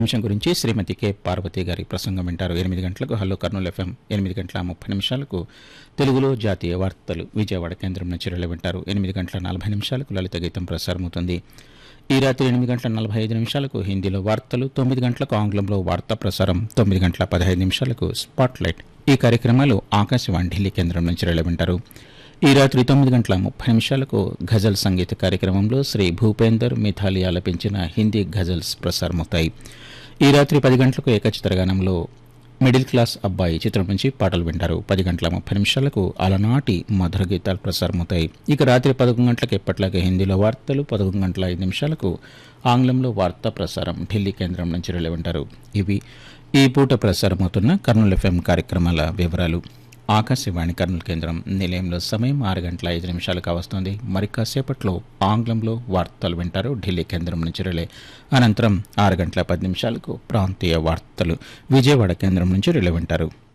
అంశం గురించి శ్రీమతి కె పార్వతి గారి ప్రసంగం వింటారు ఎనిమిది గంటలకు హలో కర్నూలు ఎఫ్ఎం ఎనిమిది గంటల ముప్పై నిమిషాలకు తెలుగులో జాతీయ వార్తలు విజయవాడ కేంద్రం నుంచి రిలే వింటారు ఎనిమిది గంటల నలభై నిమిషాలకు లలిత గీతం ప్రసారమవుతుంది ఈ రాత్రి ఎనిమిది గంటల నలభై ఐదు నిమిషాలకు హిందీలో వార్తలు తొమ్మిది గంటలకు ఆంగ్లంలో వార్తా ప్రసారం తొమ్మిది గంటల పదహైదు నిమిషాలకు స్పాట్లైట్ ఈ కార్యక్రమాలు ఆకాశవాణి ఢిల్లీ కేంద్రం నుంచి రిలే వింటారు ఈ రాత్రి తొమ్మిది గంటల ముప్పై నిమిషాలకు ఘజల్ సంగీత కార్యక్రమంలో శ్రీ భూపేందర్ మిథాలి ఆలపించిన హిందీ ఘజల్స్ ప్రసారమవుతాయి ఈ రాత్రి పది గంటలకు ఏకచిత్రగానంలో మిడిల్ క్లాస్ అబ్బాయి చిత్రం నుంచి పాటలు వింటారు పది గంటల ముప్పై నిమిషాలకు అలనాటి మధుర గీతాలు ప్రసారమవుతాయి ఇక రాత్రి పదకొండు గంటలకు ఎప్పట్లాగే హిందీలో వార్తలు పదకొండు గంటల ఐదు నిమిషాలకు ఆంగ్లంలో వార్తా ప్రసారం ఢిల్లీ కేంద్రం నుంచి రిలే ఉంటారు ఇవి ఈ పూట ప్రసారమవుతున్న కర్నూలు ఎఫ్ఎం కార్యక్రమాల వివరాలు ఆకాశవాణి కర్నూలు కేంద్రం నిలయంలో సమయం ఆరు గంటల ఐదు నిమిషాలు కావస్తోంది మరి కాసేపట్లో ఆంగ్లంలో వార్తలు వింటారు ఢిల్లీ కేంద్రం నుంచి రిలే అనంతరం ఆరు గంటల పది నిమిషాలకు ప్రాంతీయ వార్తలు విజయవాడ కేంద్రం నుంచి రిలే వింటారు